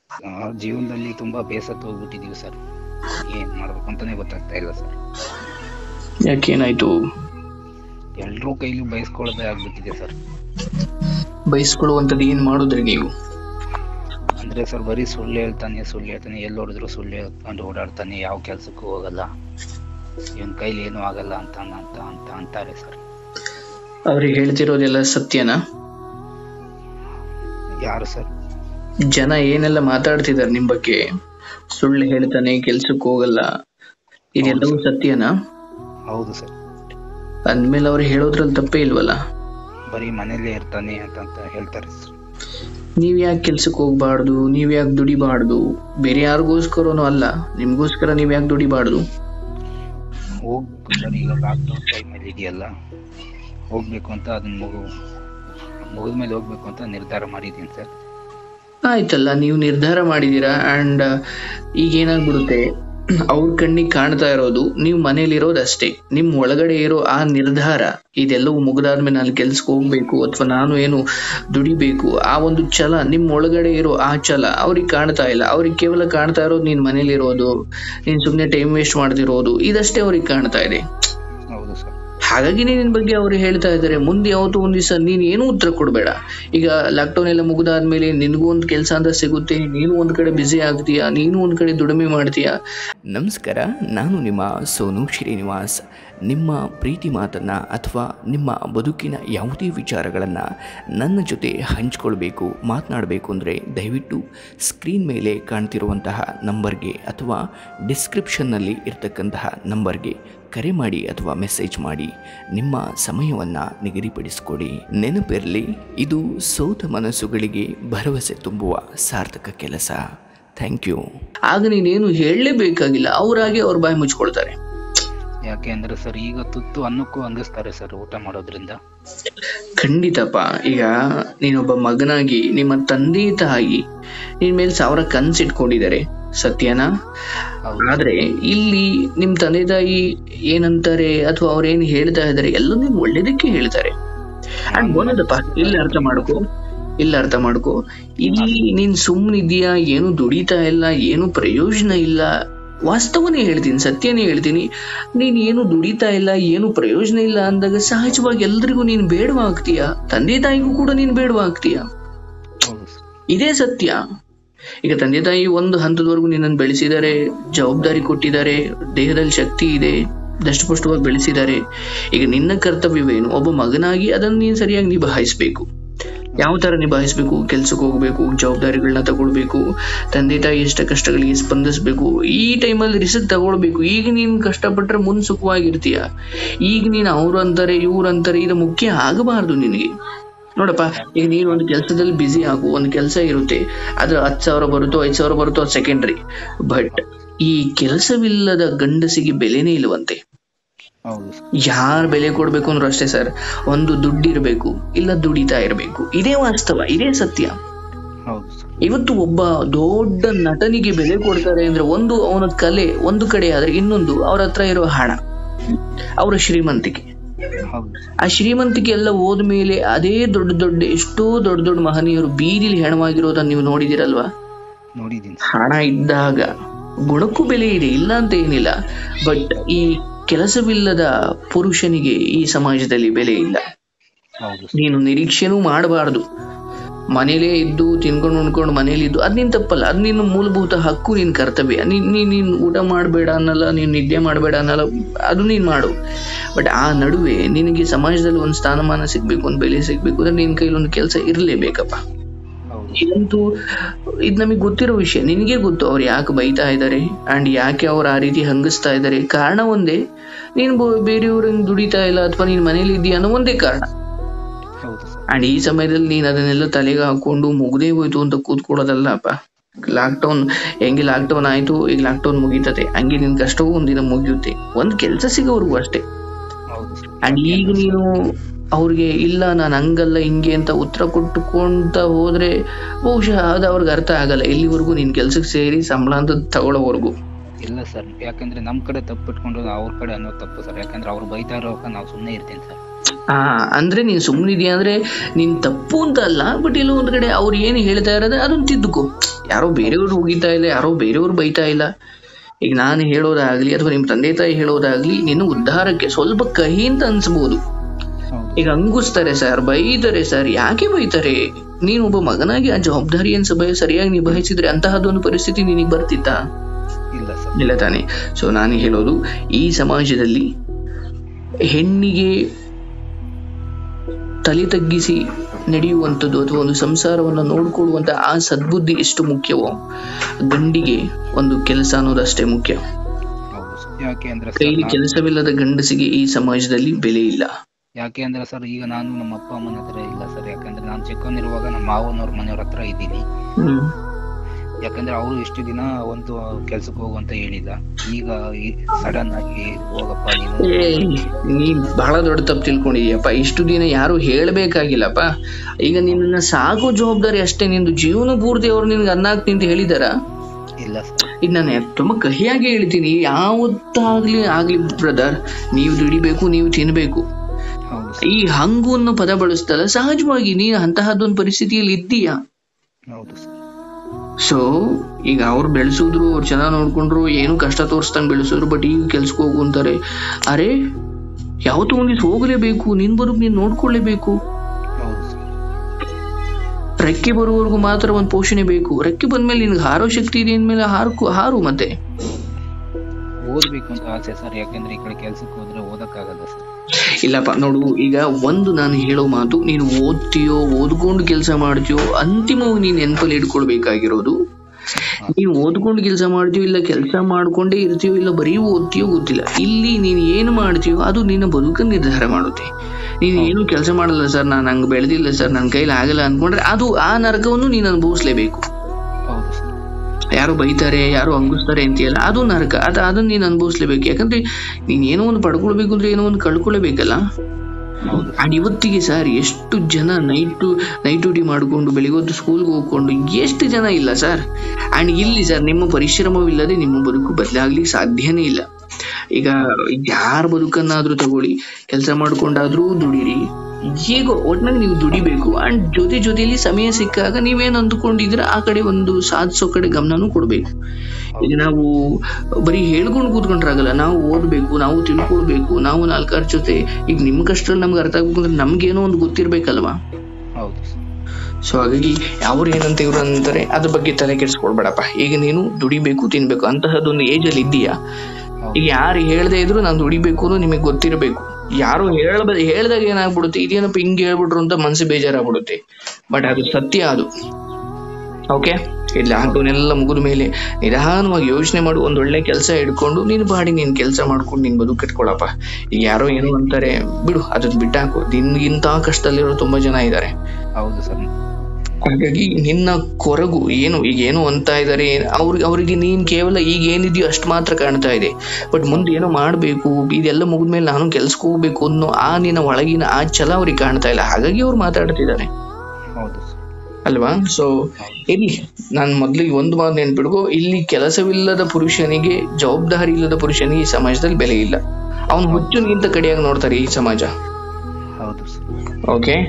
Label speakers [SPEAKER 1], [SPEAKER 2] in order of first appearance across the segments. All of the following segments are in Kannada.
[SPEAKER 1] ಆ, ಜೀವನದಲ್ಲಿ ತುಂಬಾ ಬೇಸತ್ತು ಹೋಗ್ಬಿಟ್ಟಿದೀವಿ ಸರ್ ಏನ್ ಮಾಡ್ಬೇಕು ಅಂತಾನೆ ಗೊತ್ತಾಗ್ತಾ ಇಲ್ಲ ಸರ್
[SPEAKER 2] ಯಾಕೇನಾಯ್ತು
[SPEAKER 1] ಎಲ್ರೂ ಕೈಲಿ ಬಯಸ್ಕೊಳ್ಳೋದೇ ಆಗ್ಬಿಟ್ಟಿದೆ ಸರ್
[SPEAKER 2] ಬಯಸ್ಕೊಳ್ಳುವಂಥದ್ದು ಏನ್ ಮಾಡಿದ್ರಿ ನೀವು
[SPEAKER 1] ಅಂದ್ರೆ ಸರ್ ಬರೀ ಸುಳ್ಳು ಹೇಳ್ತಾನೆ ಸುಳ್ಳು ಹೇಳ್ತಾನೆ ಎಲ್ಲಿ ಹೊಡೆದ್ರು ಸುಳ್ಳು ಹೇಳ್ಕೊಂಡು ಓಡಾಡ್ತಾನೆ ಯಾವ ಕೆಲ್ಸಕ್ಕೂ ಹೋಗಲ್ಲ ಇವನ್ ಕೈಲಿ ಏನೂ ಆಗಲ್ಲ ಅಂತ ಅಂತ ಅಂತ ಅಂತಾರೆ ಸರ್
[SPEAKER 2] ಅವ್ರಿಗೆ ಹೇಳ್ತಿರೋದೆಲ್ಲ ಸತ್ಯನಾ
[SPEAKER 1] ಯಾರು ಸರ್
[SPEAKER 2] ಜನ ಏನೆಲ್ಲ ಮಾತಾಡ್ತಿದಾರೆ ನಿಮ್ ಬಗ್ಗೆ ಸುಳ್ಳು ಹೇಳ್ತಾನೆ ಕೆಲ್ಸಕ್ಕೆ ಹೋಗಲ್ಲ ಇದೆಲ್ಲವೂ ಸತ್ಯನಾ
[SPEAKER 1] ಹೌದು ಸರ್
[SPEAKER 2] ಅಂದ್ಮೇಲೆ ಅವ್ರು ಹೇಳೋದ್ರಲ್ಲಿ ತಪ್ಪೇ ಇಲ್ವಲ್ಲ
[SPEAKER 1] ಬರೀ ಮನೇಲೇ ಇರ್ತಾನೆ ಅಂತ ಅಂತ ಹೇಳ್ತಾರೆ ಸರ್
[SPEAKER 2] ನೀವ್ ಯಾಕೆ ಕೆಲ್ಸಕ್ಕೆ ಹೋಗ್ಬಾರ್ದು ನೀವ್ ಯಾಕೆ ದುಡಿಬಾರ್ದು ಬೇರೆ ಯಾರಿಗೋಸ್ಕರನೂ ಅಲ್ಲ ನಿಮ್ಗೋಸ್ಕರ ನೀವ್ ಯಾಕೆ ದುಡಿಬಾರ್ದು
[SPEAKER 1] ಹೋಗ್ಬೇಕು ಸರ್ ಈಗ ಲಾಕ್ಡೌನ್ ಟೈಮಲ್ಲಿ ಇದೆಯಲ್ಲ ಹೋಗ್ಬೇಕು ಅಂತ ಅದನ್ನ ಮಗು ಮುಗಿದ ಮೇಲೆ ಹೋಗ್ಬೇಕು ಅಂತ ನಿರ್ಧಾರ ಮಾಡಿದ್ದೀನಿ ಸರ್
[SPEAKER 2] ಆಯ್ತಲ್ಲ ನೀವು ನಿರ್ಧಾರ ಮಾಡಿದೀರಾ ಅಂಡ್ ಈಗ ಏನಾಗ್ಬಿಡುತ್ತೆ ಅವ್ರ ಕಣ್ಣಿಗೆ ಕಾಣ್ತಾ ಇರೋದು ನೀವು ಮನೇಲಿರೋದು ಅಷ್ಟೇ ನಿಮ್ ಒಳಗಡೆ ಇರೋ ಆ ನಿರ್ಧಾರ ಇದೆಲ್ಲವೂ ಮುಗಿದಾದ್ಮೇಲೆ ನಾನು ಕೆಲ್ಸಕ್ಕೆ ಹೋಗ್ಬೇಕು ಅಥವಾ ನಾನು ಏನು ದುಡಿಬೇಕು ಆ ಒಂದು ಛಲ ನಿಮ್ ಒಳಗಡೆ ಇರೋ ಆ ಛಲ ಅವ್ರಿಗೆ ಕಾಣ್ತಾ ಇಲ್ಲ ಅವ್ರಿಗೆ ಕೇವಲ ಕಾಣ್ತಾ ಇರೋದು ನೀನ್ ಮನೇಲಿರೋದು ನೀನ್ ಸುಮ್ನೆ ಟೈಮ್ ವೇಸ್ಟ್ ಮಾಡ್ತಿರೋದು ಇದಷ್ಟೇ ಅವ್ರಿಗೆ ಕಾಣ್ತಾ ಇದೆ
[SPEAKER 1] ಹೌದು ಸರ್
[SPEAKER 2] ಹಾಗಾಗಿ ನಿನ್ ಬಗ್ಗೆ ಅವ್ರು ಹೇಳ್ತಾ ಇದ್ದಾರೆ ಮುಂದೆ ಯಾವತ್ತೂ ಒಂದ್ ದಿವಸ ನೀನ್ ಏನೂ ಉತ್ತರ ಕೊಡ್ಬೇಡ ಈಗ ಲಾಕ್ಡೌನ್ ಎಲ್ಲ ಮುಗಿದಾದ್ಮೇಲೆ ನಿನ್ಗೂ ಒಂದ್ ಕೆಲಸ ಅಂತ ಸಿಗುತ್ತೆ ನೀನು ಒಂದ್ ಕಡೆ ಬ್ಯುಸಿ ಆಗ್ತೀಯಾ ನೀನು ಒಂದ್ ಕಡೆ ದುಡಿಮೆ ಮಾಡ್ತೀಯಾ
[SPEAKER 3] ನಮಸ್ಕಾರ ನಾನು ನಿಮ್ಮ ಸೋನು ಶ್ರೀನಿವಾಸ್ ನಿಮ್ಮ ಪ್ರೀತಿ ಮಾತನ್ನು ಅಥವಾ ನಿಮ್ಮ ಬದುಕಿನ ಯಾವುದೇ ವಿಚಾರಗಳನ್ನು ನನ್ನ ಜೊತೆ ಹಂಚ್ಕೊಳ್ಬೇಕು ಮಾತನಾಡಬೇಕು ಅಂದರೆ ದಯವಿಟ್ಟು ಸ್ಕ್ರೀನ್ ಮೇಲೆ ಕಾಣ್ತಿರುವಂತಹ ನಂಬರ್ಗೆ ಅಥವಾ ಡಿಸ್ಕ್ರಿಪ್ಷನ್ನಲ್ಲಿ ಇರ್ತಕ್ಕಂತಹ ನಂಬರ್ಗೆ ಕರೆ ಮಾಡಿ ಅಥವಾ ಮೆಸೇಜ್ ಮಾಡಿ ನಿಮ್ಮ ಸಮಯವನ್ನು ನಿಗದಿಪಡಿಸಿಕೊಡಿ ನೆನಪಿರಲಿ ಇದು ಸೋತ ಮನಸ್ಸುಗಳಿಗೆ ಭರವಸೆ ತುಂಬುವ ಸಾರ್ಥಕ ಕೆಲಸ ಥ್ಯಾಂಕ್ ಯು
[SPEAKER 2] ಆಗ ನೀನೇನು ಹೇಳಲೇಬೇಕಾಗಿಲ್ಲ ಅವ್ರಾಗೆ ಅವ್ರ ಬಾಯಿ ಮುಚ್ಕೊಳ್ತಾರೆ
[SPEAKER 1] ಯಾಕೆ ಅಂದ್ರೆ ಸರ್ ಈಗ ತುತ್ತು ಅನ್ನಕ್ಕೂ ಅಂಗಿಸ್ತಾರೆ ಸರ್ ಊಟ ಮಾಡೋದ್ರಿಂದ
[SPEAKER 2] ಖಂಡಿತಪ್ಪ ಈಗ ನೀನೊಬ್ಬ ಮಗನಾಗಿ ನಿಮ್ಮ ತಂದೆ ತಾಯಿ ನಿನ್ ಮೇಲೆ ಸಾವಿರ ಕನ್ಸಿಟ್ಕೊಂಡಿದ್ದಾರೆ ಸತ್ಯನಾ
[SPEAKER 1] ಹೌದು
[SPEAKER 2] ಆದ್ರೆ ಇಲ್ಲಿ ನಿಮ್ ತಂದೆ ತಾಯಿ ಏನಂತಾರೆ ಅಥವಾ ಅವ್ರು ಏನ್ ಹೇಳ್ತಾ ಇದಾರೆ ಎಲ್ಲ ನೀನ್ ಒಳ್ಳೇದಕ್ಕೆ ಹೇಳ್ತಾರೆ ಅಂಡ್ ಒಂದಪ್ಪ ಇಲ್ಲಿ ಅರ್ಥ ಮಾಡ್ಕೋ ಇಲ್ಲಿ ಅರ್ಥ ಮಾಡ್ಕೋ ಇಲ್ಲಿ ನೀನ್ ಸುಮ್ನಿದ್ಯಾ ಏನು ದುಡಿತಾ ಇಲ್ಲ ಏನು ಪ್ರಯೋಜನ ಇಲ್ಲ ವಾಸ್ತವನೇ ಹೇಳ್ತೀನಿ ಸತ್ಯನೇ ಹೇಳ್ತೀನಿ ನೀನ್ ಏನು ದುಡಿತಾ ಇಲ್ಲ ಏನು ಪ್ರಯೋಜನ ಇಲ್ಲ ಅಂದಾಗ ಸಹಜವಾಗಿ ಎಲ್ರಿಗೂ ನೀನ್ ಬೇಡವಾಗ್ತೀಯ ತಂದೆ ತಾಯಿಗೂ ಕೂಡ ನೀನ್ ಬೇಡವಾಗ್ತೀಯ
[SPEAKER 1] ಹೌದು ಸರ್
[SPEAKER 2] ಇದೇ ಸತ್ಯ ಈಗ ತಂದೆ ತಾಯಿ ಒಂದು ಹಂತದವರೆಗೂ ನಿನ್ನನ್ನು ಬೆಳೆಸಿದ್ದಾರೆ ಜವಾಬ್ದಾರಿ ಕೊಟ್ಟಿದ್ದಾರೆ ದೇಹದಲ್ಲಿ ಶಕ್ತಿ ಇದೆ ದಷ್ಟಪುಷ್ಟವಾಗಿ ಬೆಳೆಸಿದ್ದಾರೆ ಈಗ ನಿನ್ನ ಕರ್ತವ್ಯವೇನು ಒಬ್ಬ ಮಗನಾಗಿ ಅದನ್ನು ನೀನು ಸರಿಯಾಗಿ ನಿಭಾಯಿಸ್ಬೇಕು ಯಾವ ತರ ನಿಭಾಯಿಸ್ಬೇಕು ಕೆಲ್ಸಕ್ಕೆ ಹೋಗ್ಬೇಕು ಜವಾಬ್ದಾರಿಗಳನ್ನ ತಗೊಳ್ಬೇಕು ತಂದೆ ತಾಯಿ ಎಷ್ಟ ಕಷ್ಟಗಳಿಗೆ ಸ್ಪಂದಿಸ್ಬೇಕು ಈ ಟೈಮಲ್ಲಿ ರಿಸ್ಕ್ ತಗೊಳ್ಬೇಕು ಈಗ ನೀನ್ ಕಷ್ಟಪಟ್ರೆ ಮುಂದ್ ಸುಖವಾಗಿರ್ತೀಯ ಈಗ ನೀನ್ ಅವ್ರು ಅಂತಾರೆ ಇವ್ರು ಅಂತಾರೆ ಇದು ಮುಖ್ಯ ಆಗಬಾರ್ದು ನಿನಗೆ ನೋಡಪ್ಪ ಈಗ ನೀನು ಒಂದು ಕೆಲಸದಲ್ಲಿ ಬ್ಯುಸಿ ಆಗು ಒಂದು ಕೆಲಸ ಇರುತ್ತೆ ಅದ್ರ ಹತ್ತು ಸಾವಿರ ಬರುತ್ತೋ ಐದು ಸಾವಿರ ಬರುತ್ತೋ ಅದು ಸೆಕೆಂಡ್ರಿ ಬಟ್ ಈ ಕೆಲಸವಿಲ್ಲದ ಗಂಡಸಿಗೆ ಬೆಲೆನೇ ಇಲ್ವಂತೆ
[SPEAKER 1] ಹೌದು ಸರ್
[SPEAKER 2] ಯಾರ್ ಬೆಲೆ ಕೊಡ್ಬೇಕು ಅಂದ್ರೂ ಅಷ್ಟೇ ಸರ್ ಒಂದು ದುಡ್ಡಿರ್ಬೇಕು ಇಲ್ಲ ದುಡಿತಾ ಇರ್ಬೇಕು ಇದೇ ವಾಸ್ತವ ಇದೇ ಸತ್ಯ
[SPEAKER 1] ಹೌದು ಸರ್
[SPEAKER 2] ಇವತ್ತು ಒಬ್ಬ ದೊಡ್ಡ ನಟನಿಗೆ ಬೆಲೆ ಕೊಡ್ತಾರೆ ಅಂದ್ರೆ ಒಂದು ಅವನ ಕಲೆ ಒಂದು ಕಡೆ ಆದ್ರೆ ಇನ್ನೊಂದು ಅವ್ರ ಹತ್ರ ಇರೋ ಹಣ ಅವರ ಶ್ರೀಮಂತಿಕೆ
[SPEAKER 1] ಹೌದು ಸರ್
[SPEAKER 2] ಆ ಶ್ರೀಮಂತಿಕೆ ಎಲ್ಲ ಹೋದ್ಮೇಲೆ ಅದೇ ದೊಡ್ಡ ದೊಡ್ಡ ಎಷ್ಟೋ ದೊಡ್ಡ ದೊಡ್ಡ ಮಹನೀಯರು ಬೀದಿಲಿ ಹೆಣವಾಗಿರೋದನ್ನ ನೀವು ನೋಡಿದಿರಲ್ವಾ
[SPEAKER 1] ನೋಡಿದ್ದೀನಿ
[SPEAKER 2] ಹಣ ಇದ್ದಾಗ ಗುಣಕ್ಕೂ ಬೆಲೆ ಇದೆ ಇಲ್ಲ ಅಂತ ಏನಿಲ್ಲ ಬಟ್ ಈ ಕೆಲಸವಿಲ್ಲದ ಪುರುಷನಿಗೆ ಈ ಸಮಾಜದಲ್ಲಿ ಬೆಲೆ ಇಲ್ಲ
[SPEAKER 1] ಹೌದು ಸರ್
[SPEAKER 2] ನೀನು ನಿರೀಕ್ಷೆನೂ ಮಾಡಬಾರ್ದು ಮನೇಲೇ ಇದ್ದು ತಿನ್ಕೊಂಡು ಉಣ್ಕೊಂಡು ಮನೇಲಿ ಇದ್ದು ಅದ್ ನಿನ್ ತಪ್ಪಲ್ಲ ಅದ್ ನಿನ್ನ ಮೂಲಭೂತ ಹಕ್ಕು ನಿನ್ ಕರ್ತವ್ಯ ನೀನ್ ನೀನ್ ನೀನ್ ಊಟ ಮಾಡಬೇಡ ಅನ್ನಲ್ಲ ನೀನ್ ನಿದ್ದೆ ಮಾಡಬೇಡ ಅನ್ನಲ್ಲ ಅದು ನೀನ್ ಮಾಡು ಬಟ್ ಆ ನಡುವೆ ನಿನಗೆ ಸಮಾಜದಲ್ಲಿ ಒಂದು ಸ್ಥಾನಮಾನ ಸಿಗ್ಬೇಕು ಒಂದು ಬೆಲೆ ಸಿಗ್ಬೇಕು ಅಂದ್ರೆ ನಿನ್ ಕೈಲಿ ಒಂದು ಕೆಲಸ ಇರ್ಲೇಬೇಕಪ್ಪ
[SPEAKER 1] ಹೌದು
[SPEAKER 2] ಇದಂತೂ ಇದು ನಮಗೆ ಗೊತ್ತಿರೋ ವಿಷಯ ನಿನಗೆ ಗೊತ್ತು ಅವ್ರು ಯಾಕೆ ಬೈತಾ ಇದ್ದಾರೆ ಅಂಡ್ ಯಾಕೆ ಅವ್ರು ಆ ರೀತಿ ಹಂಗಿಸ್ತಾ ಇದ್ದಾರೆ ಕಾರಣ ಒಂದೇ ನೀನ್ ಬೊ- ಬೇರೆಯವ್ರಂಗ್ ದುಡಿತಾ ಇಲ್ಲ ಅಥವಾ ನೀನ್ ಮನೇಲಿ ಇದೀಯ ಅನ್ನೋ ಒಂದೇ ಕಾರಣ
[SPEAKER 1] ಹೌದು ಸರ್
[SPEAKER 2] ಅಂಡ್ ಈ ಸಮಯದಲ್ಲಿ ನೀನ್ ಅದನ್ನೆಲ್ಲ ತಲೆಗೆ ಹಾಕೊಂಡು ಮುಗ್ದೇ ಹೋಯ್ತು ಅಂತ ಕೂತ್ಕೊಳ್ಳೋದಲ್ಲಪ್ಪ ಲಾಕ್ಡೌನ್ ಹೆಂಗೆ ಲಾಕ್ಡೌನ್ ಆಯ್ತು ಈಗ ಲಾಕ್ಡೌನ್ ಮುಗೀತದೆ ಹಂಗೆ ನಿನ್ ಕಷ್ಟವೂ ಒಂದಿನ ಮುಗಿಯುತ್ತೆ ಒಂದ್ ಕೆಲಸ ಸಿಗೋವರೆಗೂ ಅಷ್ಟೇ
[SPEAKER 1] ಹೌದು ಸರ್
[SPEAKER 2] ಅಂಡ್ ಈಗ ನೀನು ಅವ್ರಿಗೆ ಇಲ್ಲ ನಾನು ಹಂಗಲ್ಲ ಹಿಂಗೆ ಅಂತ ಉತ್ತರ ಕೊಟ್ಟುಕೊಂತ ಹೋದ್ರೆ ಬಹುಶಃ ಅದು ಅವ್ರಿಗೆ ಅರ್ಥ ಆಗಲ್ಲ ಎಲ್ಲಿವರೆಗೂ ನಿನ್ ಕೆಲ್ಸಕ್ಕೆ ಸೇರಿ ಸಂಬಳ ಅಂತ ತಗೊಳ್ಳೋವರೆಗೂ
[SPEAKER 1] ಇಲ್ಲ ಸರ್ ಯಾಕಂದ್ರೆ ನಮ್ ಕಡೆ ತಪ್ಪು ಇಟ್ಕೊಂಡು ಅವ್ರ ಕಡೆ ಅನ್ನೋದು ತಪ್ಪು ಸರ್ ಯಾಕಂದ್ರೆ ಅವ್ರು ಬೈತಾ ಇರೋವಾಗ ನಾವು ಸುಮ್ಮನೆ ಇರ್ತೀನಿ ಸರ್
[SPEAKER 2] ಆ ಅಂದ್ರೆ ನೀನ್ ಸುಮ್ಮನಿದ್ಯಾ ಅಂದ್ರೆ ನೀನ್ ತಪ್ಪು ಅಂತ ಅಲ್ಲ ಬಟ್ ಎಲ್ಲೋ ಒಂದ್ ಕಡೆ ಅವ್ರು ಏನು ಹೇಳ್ತಾ ಇರೋದು ಅದನ್ನ ತಿದ್ದುಕೋ ಯಾರೋ ಬೇರೆಯವ್ರು ಹೋಗಿತಾ ಇಲ್ಲ ಯಾರೋ ಬೇರೆಯವ್ರು ಬೈತಾ ಇಲ್ಲ ಈಗ ನಾನು ಹೇಳೋದಾಗ್ಲಿ ಅಥವಾ ನಿಮ್ ತಂದೆ ತಾಯಿ ಹೇಳೋದಾಗ್ಲಿ ನಿನ್ನ ಉದ್ಧಾರಕ್ಕೆ ಸ್ವಲ್ಪ ಕಹಿ ಅಂತ ಅನ್ಸ್ಬೋದು
[SPEAKER 1] ಹೌದು
[SPEAKER 2] ಈಗ ಅಂಗುಸ್ತಾರೆ ಸರ್ ಬೈತಾರೆ ಸರ್ ಯಾಕೆ ಬೈತಾರೆ ನೀನು ಒಬ್ಬ ಮಗನಾಗಿ ಆ ಜವಾಬ್ದಾರಿಯನ್ನು ಸಭೆ ಸರಿಯಾಗಿ ನಿಭಾಯಿಸಿದ್ರೆ ಅಂತಹದೊಂದು ಪರಿಸ್ಥಿತಿ ನಿನಗೆ ಬರ್ತಿತ್ತಾ
[SPEAKER 1] ಇಲ್ಲ ಸರ್
[SPEAKER 2] ಇಲ್ಲ ತಾನೆ ಸೊ ನಾನು ಹೇಳೋದು ಈ ಸಮಾಜದಲ್ಲಿ ಹೆಣ್ಣಿಗೆ ತಲೆ ತಗ್ಗಿಸಿ ನಡೆಯುವಂಥದ್ದು ಅಥವಾ ಒಂದು ಸಂಸಾರವನ್ನು ನೋಡ್ಕೊಳ್ಳುವಂತ ಆ ಸದ್ಬುದ್ಧಿ ಎಷ್ಟು ಮುಖ್ಯವೋ ಗಂಡಿಗೆ ಒಂದು ಕೆಲಸ ಅನ್ನೋದಷ್ಟೇ ಮುಖ್ಯ
[SPEAKER 1] ಹೌದು ಸರ್ ಯಾಕೆ ಅಂದ್ರೆ ಸರ್
[SPEAKER 2] ಕೈಲಿ
[SPEAKER 1] ನಾ-
[SPEAKER 2] ಕೆಲಸವಿಲ್ಲದ ಗಂಡಸಿಗೆ ಈ ಸಮಾಜದಲ್ಲಿ ಬೆಲೆ ಇಲ್ಲ
[SPEAKER 1] ಯಾಕೆ ಅಂದ್ರೆ ಸರ್ ಈಗ ನಾನು ನಮ್ಮ ಅಪ್ಪ ಅಮ್ಮನ ಹತ್ರ ಇಲ್ಲ ಸರ್ ಯಾಕಂದ್ರೆ ನಾನು ಚಿಕ್ಕವನಿರುವಾಗ ನಮ್ಮ ಮಾವನವ್ರ ಮನೆಯವ್ರ ಹತ್ರ ಇದ್ದೀನಿ
[SPEAKER 2] ಹ್ಮ್
[SPEAKER 1] ಯಾಕಂದ್ರೆ ಅವರು ಇಷ್ಟು ದಿನ ಒಂದು ಕೆಲ್ಸಕ್ಕೆ ಹೋಗುವಂತ ಹೇಳಿಲ್ಲ ಈಗ ಸಡನ್ ಆಗಿ ಹೋಗಪ್ಪ ನೀನು
[SPEAKER 2] ಏ ನೀ ಬಹಳ ದೊಡ್ಡ ತಪ್ಪು ತಿಳ್ಕೊಂಡಿದ್ಯಪ್ಪ ಇಷ್ಟು ದಿನ ಯಾರು ಹೇಳ್ಬೇಕಾಗಿಲ್ಲಪ್ಪ ಈಗ ನಿನ್ನ ಸಾಕೋ ಜವಾಬ್ದಾರಿ ಅಷ್ಟೇ ನಿಂದು ಜೀವನ ಪೂರ್ತಿ ಅವ್ರು ನಿನ್ಗೆ ಅನ್ನ ಹಾಕ್ತೀನಿ ಅಂತ ಹೇಳಿದಾರ
[SPEAKER 1] ಇಲ್ಲ ಸರ್
[SPEAKER 2] ಈಗ ನಾನು ತುಂಬಾ ಕಹಿಯಾಗಿ ಹೇಳ್ತೀನಿ ಯಾವತ್ತಾಗ್ಲಿ ಆಗ್ಲಿ ಬ್ರದರ್ ನೀವು ದುಡಿಬೇಕು ನೀವು ತಿನ್ಬೇಕು
[SPEAKER 1] ಹೌದು ಸರ್
[SPEAKER 2] ಈ ಹಂಗು ಅನ್ನೋ ಪದ ಬಳಸ್ತಲ್ಲ ಸಹಜವಾಗಿ ನೀನು ಅಂತಹದ್ದೊಂದು ಪರಿಸ್ಥಿತಿಯಲ್ಲಿ ಇದ್ದೀಯಾ
[SPEAKER 1] ಹೌದು ಸರ್
[SPEAKER 2] ಸೊ ಈಗ ಅವ್ರು ಬೆಳೆಸಿದ್ರು ಅವ್ರು ಚೆನ್ನಾಗಿ ನೋಡ್ಕೊಂಡ್ರು ಏನು ಕಷ್ಟ ತೋರಿಸ್ದಂಗ್ ಬೆಳೆಸಿದ್ರು ಬಟ್ ಈಗ ಕೆಲ್ಸಕ್ಕೆ ಹೋಗು ಅಂತಾರೆ ಅರೆ ಯಾವತ್ತೂ ಒಂದಿವ್ಸ ಹೋಗಲೇಬೇಕು ನಿನ್ ಬದುಕು ನೀನ್ ನೋಡ್ಕೊಳ್ಳೇಬೇಕು
[SPEAKER 1] ಹೌದು ಸರ್
[SPEAKER 2] ರೆಕ್ಕೆ ಬರುವವರೆಗೂ ಮಾತ್ರ ಒಂದು ಪೋಷಣೆ ಬೇಕು ರೆಕ್ಕೆ ಬಂದ್ಮೇಲೆ ನಿನ್ಗೆ ಹಾರೋ ಶಕ್ತಿ ಇದೆ ಅಂದ್ಮೇಲೆ ಹಾರ್ಕು ಹಾರು ಮತ್ತೆ
[SPEAKER 1] ಓದ್ಬೇಕು ಅಂತ ಆಸೆ ಸರ್ ಯಾಕಂದ್ರೆ ಈ ಕಡೆ ಕೆಲ್ಸಕ್ಕೆ ಹೋದ್ರೆ ಓದಕ್ಕಾಗಲ್ಲ ಸರ್
[SPEAKER 2] ಇಲ್ಲಪ್ಪ ನೋಡು ಈಗ ಒಂದು ನಾನು ಹೇಳೋ ಮಾತು ನೀನು ಓದ್ತೀಯೋ ಓದ್ಕೊಂಡು ಕೆಲಸ ಮಾಡ್ತೀಯೋ ಅಂತಿಮವಾಗಿ ನೀನ್ ನೆನಪಲ್ಲಿ ಇಟ್ಕೊಳ್ಬೇಕಾಗಿರೋದು ನೀನು ಓದ್ಕೊಂಡು ಕೆಲಸ ಮಾಡ್ತೀಯೋ ಇಲ್ಲ ಕೆಲಸ ಮಾಡ್ಕೊಂಡೇ ಇರ್ತೀಯೋ ಇಲ್ಲ ಬರೀ ಓದ್ತೀಯೋ ಗೊತ್ತಿಲ್ಲ ಇಲ್ಲಿ ನೀನು ಏನು ಮಾಡ್ತೀಯೋ ಅದು ನಿನ್ನ ಬದುಕನ್ನು ನಿರ್ಧಾರ ಮಾಡುತ್ತೆ ನೀನು ಏನು ಕೆಲಸ ಮಾಡಲ್ಲ ಸರ್ ನಾನು ಹಂಗೆ ಬೆಳೆದಿಲ್ಲ ಸರ್ ನನ್ನ ಕೈಲಿ ಆಗಲ್ಲ ಅನ್ಕೊಂಡ್ರೆ ಅದು ಆ ನರಕವನ್ನು ನೀನು ಅನುಭವಿಸ್ಲೇಬೇಕು
[SPEAKER 1] ಹೌದು ಸರ್
[SPEAKER 2] ಯಾರು ಬೈತಾರೆ ಯಾರು ಅಂಗಿಸ್ತಾರೆ ಅಂತೀಯಲ್ಲ ಅದು ನರಕ ಅದು ಅದನ್ನ ನೀನು ಅನುಭವಿಸ್ಲೇಬೇಕು ಯಾಕಂದ್ರೆ ನೀನ್ ಏನೋ ಒಂದು ಪಡ್ಕೊಳ್ಬೇಕು ಅಂದ್ರೆ ಏನೋ ಒಂದು ಕಳ್ಕೊಳ್ಳೇಬೇಕಲ್ಲ
[SPEAKER 1] ಹೌದು
[SPEAKER 2] ಅಂಡ್ ಇವತ್ತಿಗೆ ಸರ್ ಎಷ್ಟು ಜನ ನೈಟ್ ನೈಟ್ ಡ್ಯೂಟಿ ಮಾಡಿಕೊಂಡು ಬೆಳಿಗ್ಗೆ ಹೊತ್ತು ಸ್ಕೂಲ್ಗೆ ಹೋಗ್ಕೊಂಡು ಎಷ್ಟು ಜನ ಇಲ್ಲ ಸರ್ ಅಂಡ್ ಇಲ್ಲಿ ಸರ್ ನಿಮ್ಮ ಪರಿಶ್ರಮವಿಲ್ಲದೆ ನಿಮ್ಮ ಬದುಕು ಬದಲಾಗ್ಲಿ ಸಾಧ್ಯನೇ ಇಲ್ಲ ಈಗ ಯಾರ ಬದುಕನ್ನಾದ್ರೂ ತಗೊಳ್ಳಿ ಕೆಲಸ ಮಾಡ್ಕೊಂಡಾದ್ರೂ ದುಡೀರಿ ಹೇಗೋ ಒಟ್ನಾಗ ನೀವು ದುಡಿಬೇಕು ಅಂಡ್ ಜೊತೆ ಜೊತೆಯಲ್ಲಿ ಸಮಯ ಸಿಕ್ಕಾಗ ನೀವೇನ್ ಅಂದ್ಕೊಂಡಿದ್ರೆ ಆ ಕಡೆ ಒಂದು ಸಾಧಿಸೋ ಕಡೆ ಗಮನನೂ ಕೊಡ್ಬೇಕು ಈಗ ನಾವು ಬರೀ ಹೇಳ್ಕೊಂಡು ಕೂತ್ಕೊಂಡ್ರಾಗಲ್ಲ ನಾವು ಓದ್ಬೇಕು ನಾವು ತಿಳ್ಕೊಳ್ಬೇಕು ನಾವು ನಾಲ್ಕಾರು ಜೊತೆ ಈಗ ನಿಮ್ ಕಷ್ಟದಲ್ಲಿ ನಮ್ಗೆ ಅರ್ಥ ಆಗ್ಬೇಕು ಅಂದ್ರೆ ನಮ್ಗೇನೋ ಒಂದು ಗೊತ್ತಿರ್ಬೇಕಲ್ವಾ
[SPEAKER 1] ಹೌದು ಸರ್
[SPEAKER 2] ಸೊ ಹಾಗಾಗಿ ಅವ್ರು ಏನಂತ ಇವ್ರು ಅಂತಾರೆ ಅದ್ರ ಬಗ್ಗೆ ತಲೆ ಕೆಡಿಸ್ಕೊಳ್ಬೇಡಪ್ಪ ಈಗ ನೀನು ದುಡಿಬೇಕು ತಿನ್ಬೇಕು ಅಂತಹದ್ದೊಂದು ಏಜ್ ಅಲ್ಲಿ ಇದ್ದೀಯಾ ಈಗ ಯಾರು ಹೇಳ್ದೆ ಇದ್ರು ನಾನು ದುಡಿಬೇಕು ಅನ್ನೋ ನಿಮಗೆ ಗೊತ್ತಿರಬೇಕು ಯಾರು ಹೇಳ ಹೇಳ್ದಾಗ ಏನಾಗ್ಬಿಡುತ್ತೆ ಇದೇನಪ್ಪ ಹಿಂಗ್ ಹೇಳ್ಬಿಟ್ರು ಅಂತ ಮನ್ಸು ಬೇಜಾರಾಗ್ಬಿಡುತ್ತೆ ಬಟ್ ಅದು ಸತ್ಯ ಅದು ಓಕೆ ಇಲ್ಲ ಅಂಥವನ್ನೆಲ್ಲ ಮುಗಿದ ಮೇಲೆ ನಿಧಾನವಾಗಿ ಯೋಚನೆ ಮಾಡಿ ಒಂದ್ ಒಳ್ಳೆ ಕೆಲಸ ಹಿಡ್ಕೊಂಡು ನೀನು ಬಾಡಿ ನೀನ್ ಕೆಲಸ ಮಾಡ್ಕೊಂಡು ನೀನ್ ಬದುಕು ಕಟ್ಕೊಳಪ್ಪ ಈಗ ಯಾರೋ ಏನೋ ಅಂತಾರೆ ಬಿಡು ಅದನ್ನ ಬಿಟ್ಟಾಕು ನಿನ್ಗಿಂತ ಕಷ್ಟದಲ್ಲಿರೋ ತುಂಬಾ ಜನ ಇದ್ದಾರೆ
[SPEAKER 1] ಹೌದು ಸರ್
[SPEAKER 2] ಹಾಗಾಗಿ ನಿನ್ನ ಕೊರಗು ಏನು ಈಗ ಏನು ಅಂತ ಇದಾರೆ ಅವ್ರಿಗೆ ಅವರಿಗೆ ನೀನ್ ಕೇವಲ ಈಗ ಏನಿದೆಯೋ ಅಷ್ಟು ಮಾತ್ರ ಕಾಣ್ತಾ ಇದೆ ಬಟ್ ಮುಂದೆ ಏನೋ ಮಾಡ್ಬೇಕು ಇದೆಲ್ಲ ಮುಗಿದ್ಮೇಲೆ ನಾನು ಕೆಲ್ಸಕ್ಕೆ ಹೋಗ್ಬೇಕು ಅನ್ನೋ ಆ ನಿನ್ನ ಒಳಗಿನ ಆ ಛಲ ಅವ್ರಿಗೆ ಕಾಣ್ತಾ ಇಲ್ಲ ಹಾಗಾಗಿ ಅವ್ರು ಮಾತಾಡ್ತಿದ್ದಾರೆ
[SPEAKER 1] ಹೌದು ಸರ್
[SPEAKER 2] ಅಲ್ವಾ ಸೊ ಇಲ್ಲಿ ನಾನು ಮೊದ್ಲಿಗೆ ಒಂದು ಮಾತು ನೆನ್ಪಿಡ್ಕೋ ಇಲ್ಲಿ ಕೆಲಸವಿಲ್ಲದ ಪುರುಷನಿಗೆ ಜವಾಬ್ದಾರಿ ಇಲ್ಲದ ಪುರುಷನಿಗೆ ಈ ಸಮಾಜದಲ್ಲಿ ಬೆಲೆ ಇಲ್ಲ ಅವನು ಹುಚ್ಚು ನಿಂತ ಕಡೆಯಾಗಿ ನೋಡ್ತಾರೆ ಈ ಸಮಾಜ
[SPEAKER 1] ಹೌದು ಸರ್
[SPEAKER 2] ಓಕೆ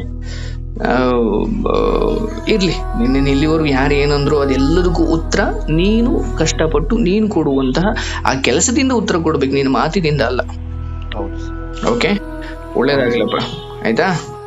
[SPEAKER 2] ಇರ್ಲಿ ನಿನ್ನೆ ಇಲ್ಲಿವರೆಗೂ ಯಾರು ಏನಂದ್ರು ಅದೆಲ್ಲದಕ್ಕೂ ಉತ್ತರ ನೀನು ಕಷ್ಟಪಟ್ಟು ನೀನು ಕೊಡುವಂತಹ ಆ ಕೆಲಸದಿಂದ ಉತ್ತರ ಕೊಡ್ಬೇಕು ನಿನ್ನ ಮಾತಿನಿಂದ ಅಲ್ಲ
[SPEAKER 1] ಹೌದು ಸರ್
[SPEAKER 2] ಓಕೆ ಒಳ್ಳೇದಾಗ್ಲಪ್ಪ ಆಯ್ತಾ